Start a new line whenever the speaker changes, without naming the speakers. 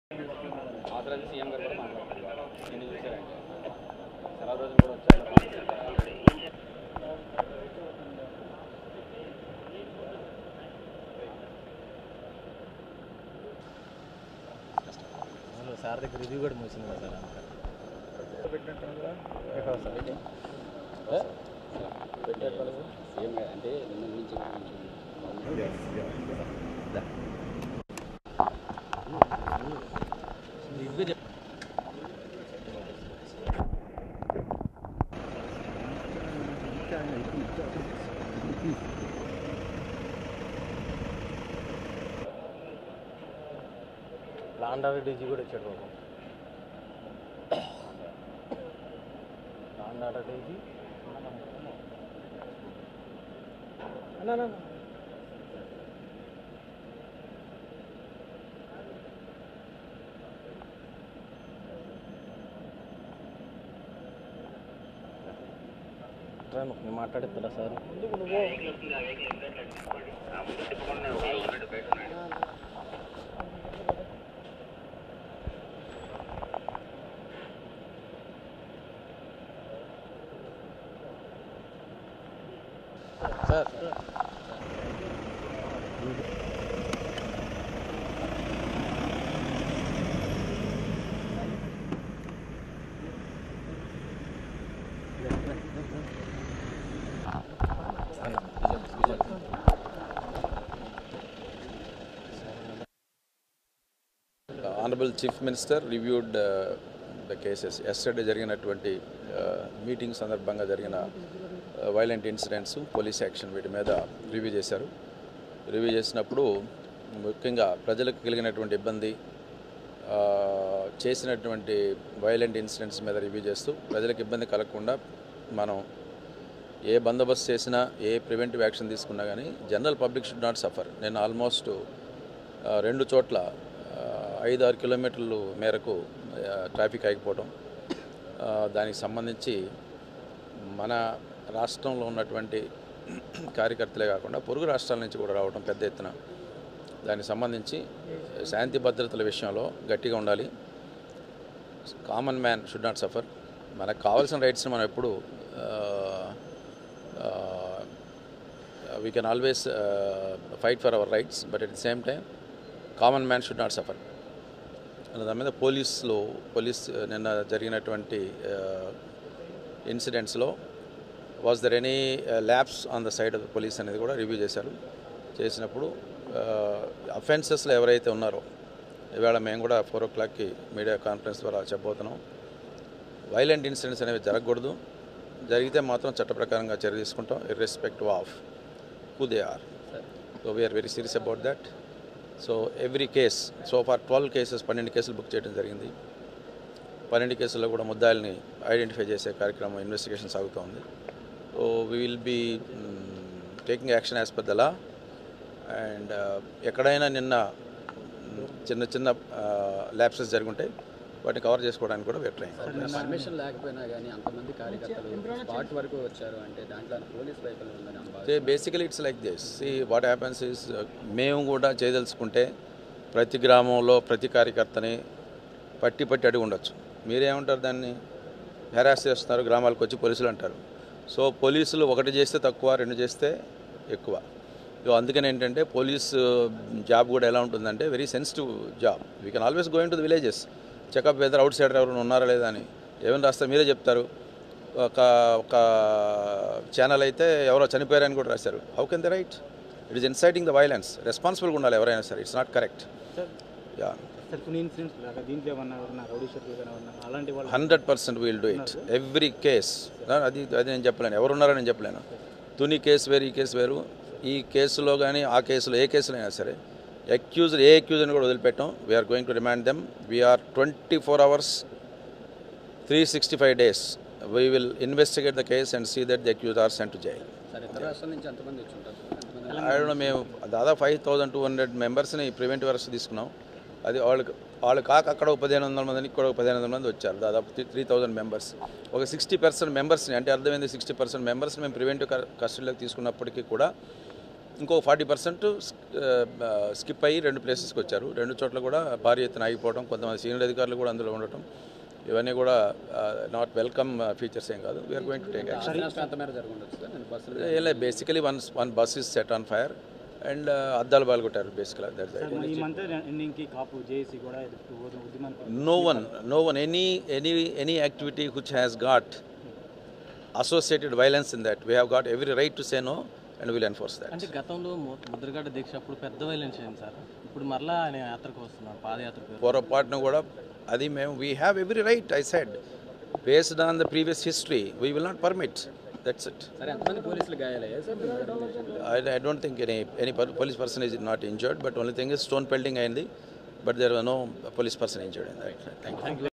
Authorise CM గారు కూడా మాట్లాడుతున్నారు నేను చూసారండి చాలా రోజులు కూడా వచ్చారు
అవును సార్ దగ్గర రివ్యూ కూడా మూసింది కదా సార్ అంతా
సీఎం గారు అంటే నిన్న నుంచి కొంచెం
రివ్యూ చెప్ లాండ్ ఆర్డర్ డీజీ కూడా వచ్చాడు బాబు లాండ్ ఆర్డర్ డీజీ అన్నా అన్నా, అన్నా. రా నువ్వు నేను మాట్లాడిద్దా sir sir
honourable chief minister reviewed the cases yesterday జరిగినటువంటి మీటింగ్ సందర్భంగా జరిగిన వైలెంట్ ఇన్సిడెంట్స్ పోలీస్ యాక్షన్ వీటి మీద రివ్యూ చేశారు రివ్యూ చేసినప్పుడు ముఖ్యంగా ప్రజలకు కలిగినటువంటి ఇబ్బంది ఆ, చేసినటువంటి వైలెంట్ ఇన్సిడెంట్స్ మీద రివ్యూ చేస్తూ ప్రజలకు ఇబ్బంది కలగకుండా మనం ఏ బందోబస్తు చేసినా ఏ ప్రివెంటివ్ యాక్షన్ తీసుకున్నా కానీ general public should not suffer నేను ఆల్మోస్ట్ ఆ, రెండు చోట్ల ఆ, ఐదు ఆరు కిలోమీటర్లు మేరకు ఆ, ట్రాఫిక్ ఆగిపోవడం ఆ, దానికి సంబంధించి మన రాష్ట్రంలో ఉన్నటువంటి కార్యకర్తలే కాకుండా పొరుగు రాష్ట్రాల నుంచి కూడా రావడం పెద్ద ఎత్తున దానికి సంబంధించి శాంతి భద్రతల విషయంలో గట్టిగా ఉండాలి common man should not suffer మనకు కావాల్సిన రైట్స్ని మనం ఎప్పుడు we can always fight for our rights but at the same time common man should not suffer దాని మీద పోలీసులో పోలీస్ నిన్న జరిగినటువంటి ఇన్సిడెంట్స్లో was there any lapse on the side of the police అనేది కూడా రివ్యూ చేశారు చేసినప్పుడు అఫెన్సెస్లో ఎవరైతే ఉన్నారో ఇవాళ మేము కూడా ఫోర్ ఓ క్లాక్కి మీడియా కాన్ఫరెన్స్ ద్వారా చెప్పబోతున్నాం వైలెంట్ ఇన్సిడెంట్స్ అనేవి జరగకూడదు జరిగితే మాత్రం చట్ట ప్రకారంగా చర్య తీసుకుంటాం irrespective of who they are so we are very serious about that so every case so far twelve cases పన్నెండు కేసులు బుక్ చేయడం జరిగింది పన్నెండు కేసుల్లో కూడా ముద్దాయిల్ని ఐడెంటిఫై చేసే కార్యక్రమం ఇన్వెస్టిగేషన్ సాగుతూ ఉంది so we will be taking action as per the law and ఎక్కడైనా నిన్న మ్, చిన్న చిన్న ల్యాప్సెస్ జరుగుంటాయి వాటిని కవర్ చేసుకోవడానికి కూడా వెయిట్ ట్రైంగ్
పర్మిషన్ లేకపోయినా కానీ అంతమంది కార్యకర్తలు స్పాట్ వరకు వచ్చారు అంటే దాంట్లో పోలీస్ వైఫల్యం ఉందని అని భావిస్తున్నాను.
So basically it's like this see what happens is మేము కూడా చేయదలుచుకుంటే ప్రతి గ్రామంలో ప్రతి కార్యకర్తని పట్టి పట్టి అడిగి ఉండొచ్చు మీరేమంటారు దాన్ని హెరాస్ చేస్తున్నారు గ్రామాలకు వచ్చి పోలీసులు అంటారు సో పోలీసులు ఒకటి చేస్తే తక్కువ రెండు చేస్తే ఎక్కువ సో అందుకని ఏంటంటే పోలీస్ జాబ్ కూడా ఎలా ఉంటుందంటే very sensitive job we can always going to the villages check up whether outsider ఎవరైనా ఉన్నారా లేదా అని ఏమైనా రాస్తారు మీరే చెప్తారు ఒక ఒక ఛానల్ అయితే ఎవరో చనిపోయారని కూడా రాశారు how can the write it is inciting the violence రెస్పాన్సిబుల్గా ఉండాలి ఎవరైనా సరే it's not correct
sir
yeah
sir కొన్ని ఇన్సిడెంట్స్ లాగా దీంట్లో ఏమన్నా ఎవరన్నా రౌడీ షర్ట్లు కానీ ఏమన్నా అలాంటి వాళ్ళు
hundred percent will do it every case అది అది నేను చెప్పలేను ఎవరున్నారో నేను చెప్పలేను తుని కేసు వేరు ఈ కేసు వేరు ఈ కేసులో కానీ ఆ కేసులో ఏ కేసులో అయినా సరే అక్యూజ్డ్ ఏ అక్యూజ్ని కూడా వదిలిపెట్టాం we are going to remand them we are twenty four hours three sixty five days we will investigate the case and see that the accused are sent to jail
sir ఇతర రాష్ట్రాల నుంచి ఎంతమంది వచ్చి ఉంటారు ఎంతమంది
ఐడో మేము దాదాపు ఫైవ్ థౌసండ్ టూ హండ్రెడ్ మెంబర్స్ని ప్రివెంటివ్ అరెస్ట్ తీసుకున్నాం అది వాళ్ళకి వాళ్ళు కాక అక్కడ ఒక పదిహేను వందల మంది ఇక్కడ ఒక పదిహేను వందల మంది వచ్చారు దాదాపు త్రీ త్రీ థౌసండ్ మెంబర్స్ ఒక సిక్స్టీ పర్సెంట్ మెంబర్స్ని అంటే అర్థమైంది సిక్స్టీ పర్సెంట్ మెంబర్స్ని మేము ప్రివెంటివ్ కస్టడీలోకి తీసుకున్నప్పటికీ కూడా ఇంకో ఫార్టీ పర్సెంట్ స్కిప్ అయ్యి రెండు ప్లేసెస్కి వచ్చారు రెండు చోట్ల కూడా భారీ ఎత్తున ఆగిపోవడం కొంతమంది సీనియర్ అధికారులు కూడా అందులో ఉండటం ఇవన్నీ కూడా నాట్ వెల్కమ్ ఫీచర్స్ ఏం కాదు we are going to take action
ఆస్తి నష్టం ఎంత మేర జరగవచ్చు సార్ నేను బస్సులు
ఏం లేదు basically one one bus is set on fire and అద్దాలు బాగుకొట్టారు బేసికలీ దట్
సార్ ఈ మంత్ ఎండింగ్కి కాపు జేఏసీ కూడా ఉద్యమానికి
no one no one any any any activity which has got associated violence in that we have got every right to say no and will enforce that
అంటే గతంలో ము- ముద్రగడ్డ దీక్ష అప్పుడు పెద్ద violence అయింది సార్ ఇప్పుడు మరలా ఆయన యాత్రకు వస్తున్నారు పాదయాత్ర పేరు
పొరపాటున కూడా అది మేము we have every right I said based on the previous history we will not permit that's it
సరే ఎంతమంది పోలీసులు గాయాలయ్యాయి సార్ మీరు జరిగిన విషయంలో?
I, I don't think any any per- police person is not injured, but only thing is stone pelting అయింది, but there was no police person injured in that. Thank you.